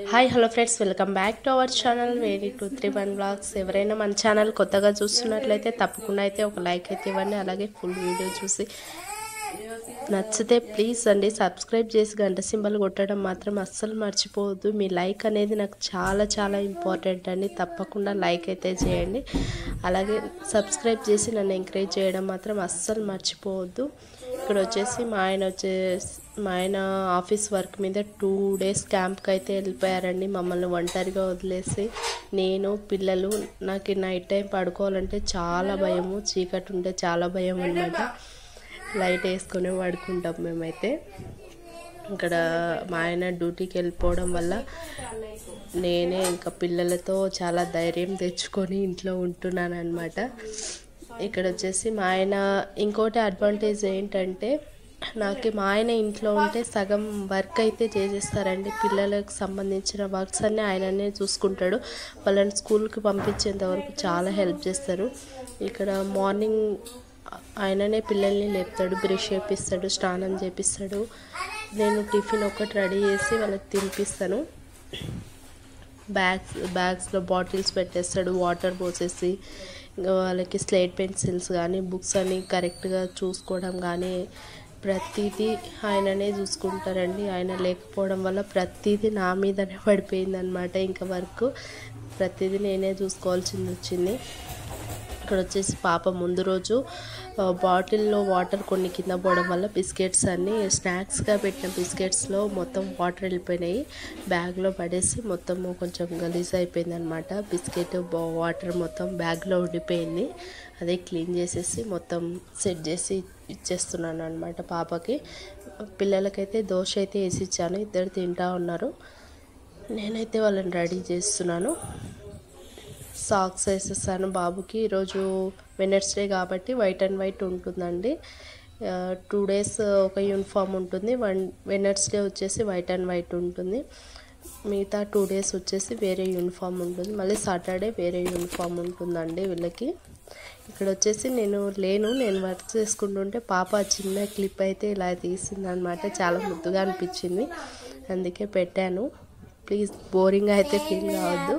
Hi hello friends welcome back to our channel very two three one blogs ఎవరైనా మన channel కొత్తగా చూస్తున్నట్లయితే తప్పకుండా అయితే ఒక లైక్ అయితే ఇవ్వండి అలాగే ఫుల్ వీడియో చూసి నచ్చితే ప్లీజ్ అండి సబ్స్క్రైబ్ చేసి గంట సింబల్ కొట్టడం మాత్రం అస్సలు మర్చిపోవద్దు మీ లైక్ అనేది నాకు చాలా చాలా ఇంపార్టెంట్ అండి తప్పకుండా లైక్ అయితే చేయండి అలాగే సబ్స్క్రైబ్ చేసి నన్ను ఎంకరేజ్ చేయడం మాత్రం అస్సలు మర్చిపోవద్దు ఇక్కడ వచ్చేసి మా ఆయన వచ్చేసి మా ఆయన ఆఫీస్ వర్క్ మీద టూ డేస్ క్యాంప్కి అయితే వెళ్ళిపోయారండి మమ్మల్ని ఒంటరిగా వదిలేసి నేను పిల్లలు నాకు నైట్ టైం పడుకోవాలంటే చాలా భయము చీకటి ఉంటే చాలా భయం అనమాట లైట్ వేసుకొని పడుకుంటాం మేమైతే ఇక్కడ మా ఆయన డ్యూటీకి వెళ్ళిపోవడం వల్ల నేనే ఇంకా పిల్లలతో చాలా ధైర్యం తెచ్చుకొని ఇంట్లో ఉంటున్నాను అనమాట ఇక్కడ వచ్చేసి మా ఆయన ఇంకోటి అడ్వాంటేజ్ ఏంటంటే నాకు మా ఆయన ఇంట్లో ఉంటే సగం వర్క్ అయితే చేసేస్తారండి పిల్లలకు సంబంధించిన వర్క్స్ అన్నీ ఆయననే చూసుకుంటాడు వాళ్ళని స్కూల్కి పంపించేంత వరకు చాలా హెల్ప్ చేస్తారు ఇక్కడ మార్నింగ్ ఆయననే పిల్లల్ని లేపుతాడు బ్రష్ చేపిస్తాడు స్నానం చేపిస్తాడు నేను టిఫిన్ ఒకటి రెడీ చేసి వాళ్ళకి తినిపిస్తాను బ్యాగ్స్ బ్యాగ్స్లో బాటిల్స్ పెట్టేస్తాడు వాటర్ పోసేసి ఇంకా వాళ్ళకి స్లేట్ పెన్సిల్స్ కానీ బుక్స్ అని కరెక్ట్గా చూసుకోవడం కానీ ప్రతిదీ ఆయననే చూసుకుంటారండి ఆయన లేకపోవడం వల్ల ప్రతిదీ నా మీదనే పడిపోయింది అనమాట ఇంకా వర్క్ ప్రతిదీ నేనే చూసుకోవాల్సింది వచ్చింది ఇక్కడ వచ్చేసి పాప ముందు రోజు బాటిల్లో వాటర్ కొన్ని కింద పోవడం వల్ల బిస్కెట్స్ అన్నీ స్నాక్స్గా పెట్టిన బిస్కెట్స్లో మొత్తం వాటర్ వెళ్ళిపోయినాయి బ్యాగ్లో పడేసి మొత్తం కొంచెం గలీజ్ అయిపోయింది అనమాట బిస్కెట్ వాటర్ మొత్తం బ్యాగ్లో ఉండిపోయింది అదే క్లీన్ చేసేసి మొత్తం సెట్ చేసి ఇచ్చేస్తున్నాను అనమాట పాపకి పిల్లలకైతే దోశ అయితే వేసి ఇచ్చాను ఇద్దరు తింటా ఉన్నారు నేనైతే వాళ్ళని రెడీ చేస్తున్నాను సాక్స్ వేసేసాను బాబుకి ఈరోజు వెనస్డే కాబట్టి వైట్ అండ్ వైట్ ఉంటుందండి టూ డేస్ ఒక యూనిఫామ్ ఉంటుంది వన్ వెనస్డే వచ్చేసి వైట్ అండ్ వైట్ ఉంటుంది మిగతా టూ డేస్ వచ్చేసి వేరే యూనిఫామ్ ఉంటుంది మళ్ళీ సాటర్డే వేరే యూనిఫామ్ ఉంటుందండి వీళ్ళకి ఇక్కడ వచ్చేసి నేను లేను నేను వర్క్ చేసుకుంటుంటే పాప చిన్న క్లిప్ అయితే ఇలా తీసింది అనమాట చాలా ముద్దుగా అనిపించింది అందుకే పెట్టాను ప్లీజ్ బోరింగ్ అయితే ఫీల్ కావద్దు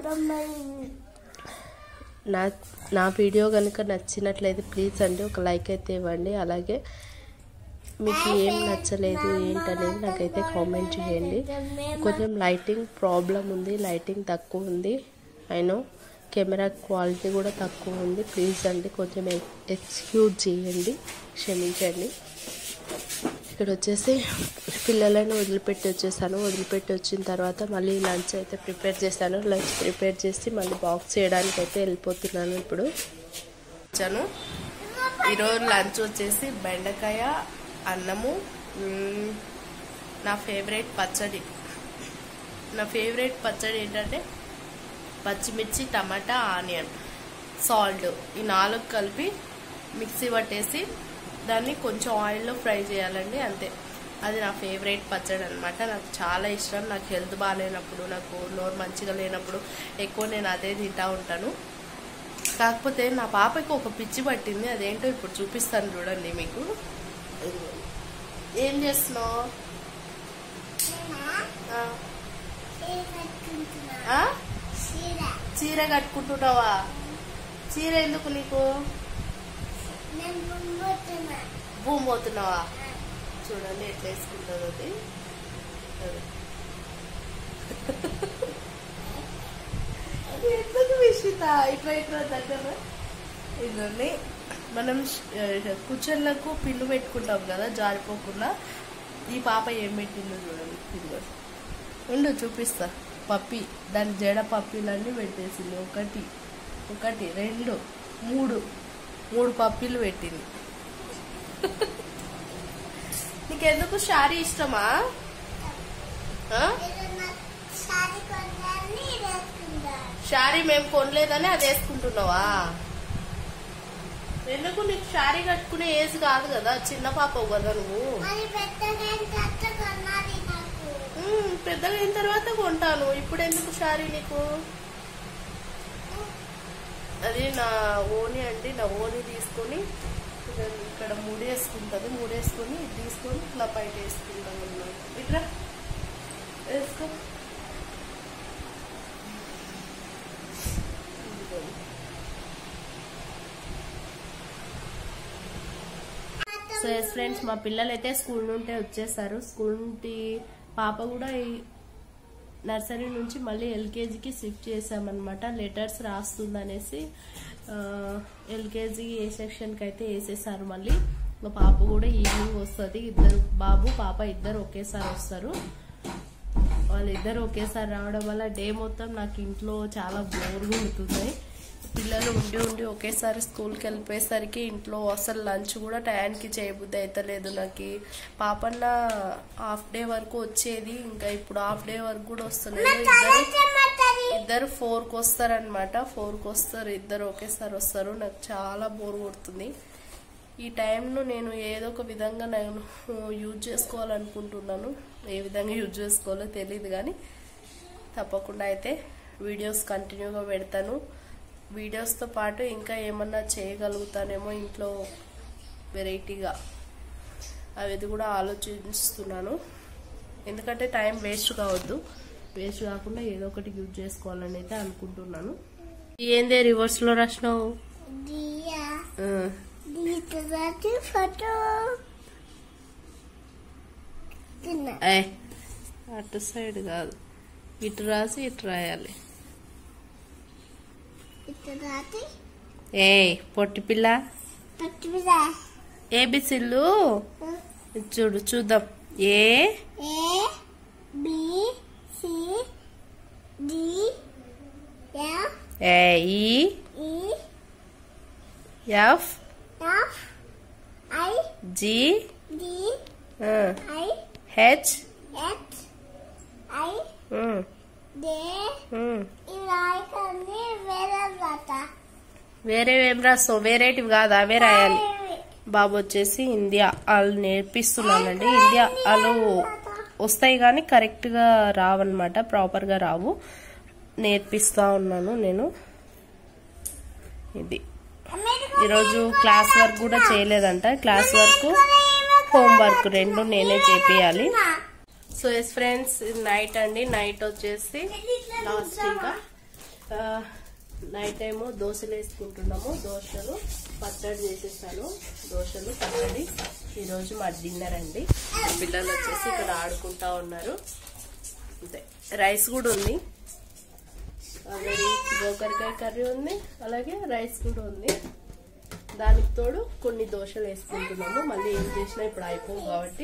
నా నా వీడియో కనుక నచ్చినట్లయితే ప్లీజ్ అండి ఒక లైక్ అయితే ఇవ్వండి అలాగే మీకు ఏం నచ్చలేదు ఏంటనేది నాకైతే కామెంట్ చేయండి కొంచెం లైటింగ్ ప్రాబ్లం ఉంది లైటింగ్ తక్కువ ఉంది అయినో కెమెరా క్వాలిటీ కూడా తక్కువ ఉంది ప్లీజ్ అండి కొంచెం ఎక్స్క్యూజ్ చేయండి క్షమించండి ఇక్కడ వచ్చేసి పిల్లలను వదిలిపెట్టి వచ్చేసాను వదిలిపెట్టి వచ్చిన తర్వాత మళ్ళీ లంచ్ అయితే ప్రిపేర్ చేశాను లంచ్ ప్రిపేర్ చేసి మళ్ళీ బాక్స్ చేయడానికి అయితే వెళ్ళిపోతున్నాను ఇప్పుడు వచ్చాను ఈరోజు లంచ్ వచ్చేసి బెండకాయ అన్నము నా ఫేవరెట్ పచ్చడి నా ఫేవరెట్ పచ్చడి ఏంటంటే పచ్చిమిర్చి టమాటా ఆనియన్ సాల్ట్ ఈ నాలుగు కలిపి మిక్సీ పట్టేసి దాన్ని కొంచెం ఆయిల్లో ఫ్రై చేయాలండి అంతే అది నా ఫేవరెట్ పచ్చడి అనమాట నాకు చాలా ఇష్టం నాకు హెల్త్ బాగాలేనప్పుడు నాకు నోరు మంచిగా లేనప్పుడు ఎక్కువ నేను అదే తింటా ఉంటాను కాకపోతే నా పాపకి ఒక పిచ్చి పట్టింది అదేంటో ఇప్పుడు చూపిస్తాను చూడండి మీకు ఏం చేస్తున్నావు చీర కట్టుకుంటున్నావా చీర ఎందుకు నీకు భూమి పోతున్నావా చూడండి ఎట్లా వేసుకుంటుంది అది ఎందుకు విషిత ఇట్లా ఇట్లా దగ్గర ఇదండి మనం కుచ్చన్లకు పిన్ను పెట్టుకుంటాం కదా జారిపోకుండా ఈ పాప ఏం పెట్టిందో చూడండి ఇదిగో ఉండు చూపిస్తా పప్పి దాని జడ పప్పీలన్నీ పెట్టేసింది ఒకటి ఒకటి రెండు మూడు మూడు పప్పీలు పెట్టింది నీకెందుకు శారీ ఇష్టమా శారీ మేము కొనలేదని అది వేసుకుంటున్నావా ఎందుకు నీకు శారీ కట్టుకునే ఏజ్ కాదు కదా చిన్న పాప కదా నువ్వు పెద్దగా అయిన తర్వాత కొంటాను ఇప్పుడు ఎందుకు శారీ నీకు అది నా ఓని అండి నా ఓని తీసుకొని ఇక్కడ మూడేసుకుంటుంది మూడేసుకొని ఇది తీసుకొని ఇట్లా బయట వేసుకుంటాం అన్నమాట ఇట్లా వేసుకో సో ఎస్ ఫ్రెండ్స్ మా పిల్లలు అయితే స్కూల్ నుండి వచ్చేసారు స్కూల్ నుండి పాప కూడా ఈ నర్సరీ నుంచి మళ్ళీ ఎల్కేజీకి షిఫ్ట్ చేసామన్నమాట లెటర్స్ రాస్తుంది అనేసి ఎల్కేజీ ఏ సెక్షన్కి అయితే వేసేసారు మళ్ళీ మా పాప కూడా ఈవినింగ్ వస్తుంది ఇద్దరు బాబు పాప ఇద్దరు ఒకేసారి వస్తారు వాళ్ళిద్దరు ఒకేసారి రావడం వల్ల డే మొత్తం నాకు ఇంట్లో చాలా బోర్గా ఉంటుంది పిల్లలు ఉండి ఉండి ఒకేసారి స్కూల్కి వెళ్ళిపోయేసరికి ఇంట్లో అసలు లంచ్ కూడా టయానికి చేయబుద్ధి అవుతలేదు నాకు పాపన్న హాఫ్ డే వరకు వచ్చేది ఇంకా ఇప్పుడు హాఫ్ డే వరకు కూడా వస్తలేదు ఇద్దరు ఇద్దరు ఫోర్కి వస్తారనమాట ఫోర్కి వస్తారు ఇద్దరు ఒకేసారి వస్తారు నాకు చాలా బోర్ కొడుతుంది ఈ టైంను నేను ఏదో ఒక విధంగా నేను యూజ్ చేసుకోవాలనుకుంటున్నాను ఏ విధంగా యూజ్ చేసుకోవాలో తెలియదు కానీ తప్పకుండా అయితే వీడియోస్ కంటిన్యూగా పెడతాను వీడియోస్తో పాటు ఇంకా ఏమన్నా చేయగలుగుతానేమో ఇంట్లో వెరైటీగా అవి కూడా ఆలోచిస్తున్నాను ఎందుకంటే టైం వేస్ట్ కావద్దు వేస్ట్ కాకుండా ఏదో ఒకటి యూజ్ చేసుకోవాలని అయితే అనుకుంటున్నాను ఏందే రివర్స్లో రాసినావు Dia, ఆ. di terjadi foto. Kena. ఏ అటు సైడ్ కాదు ఇటు రాసి ఇటు రాయాలి Di terjadi. ఏ పొట్టి పిల్ల Tapi bisa. ఏబిసిల్లు చూడు చూద్దాం ఏ A, B, C, D, F, A E E, F F, I, G D, I, H H, I, D, ఇలా కొన్ని వేరే రాత వేరే ఏం రాస్తావు వేరేటివి కాదు అవే రాయాలి బాబు వచ్చేసి ఇండియా వాళ్ళు నేర్పిస్తున్నానండి ఇండియా వాళ్ళు వస్తాయి కానీ కరెక్ట్గా రావన్నమాట ప్రాపర్గా రావు నేర్పిస్తా ఉన్నాను నేను ఇది ఈరోజు క్లాస్ వర్క్ కూడా చేయలేదంట క్లాస్ వర్క్ హోమ్ వర్క్ రెండు నేనే చేపియాలి సో ఎస్ ఫ్రెండ్స్ నైట్ అండి నైట్ వచ్చేసి లాస్ట్ ఇంకా నైట్ ఏమో దోశలు వేసుకుంటున్నాము దోశలు పచ్చడి చేసేసాను దోశలు పచ్చడి ఈరోజు మా డిన్నర్ అండి మా పిల్లలు వచ్చేసి ఇక్కడ ఆడుకుంటా ఉన్నారు అంతే రైస్ కూడా ఉంది ఆల్రెడీ గోకరకాయ కర్రీ ఉంది అలాగే రైస్ కూడా ఉంది దానికి తోడు కొన్ని దోశలు వేసుకుంటున్నాము మళ్ళీ ఏం చేసినా ఇప్పుడు అయిపోవు కాబట్టి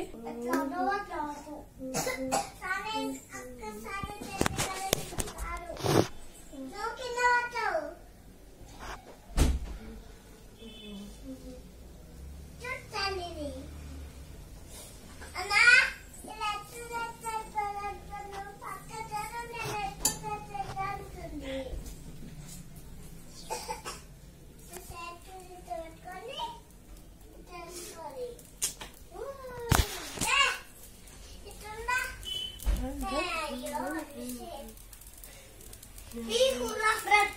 Figura frente.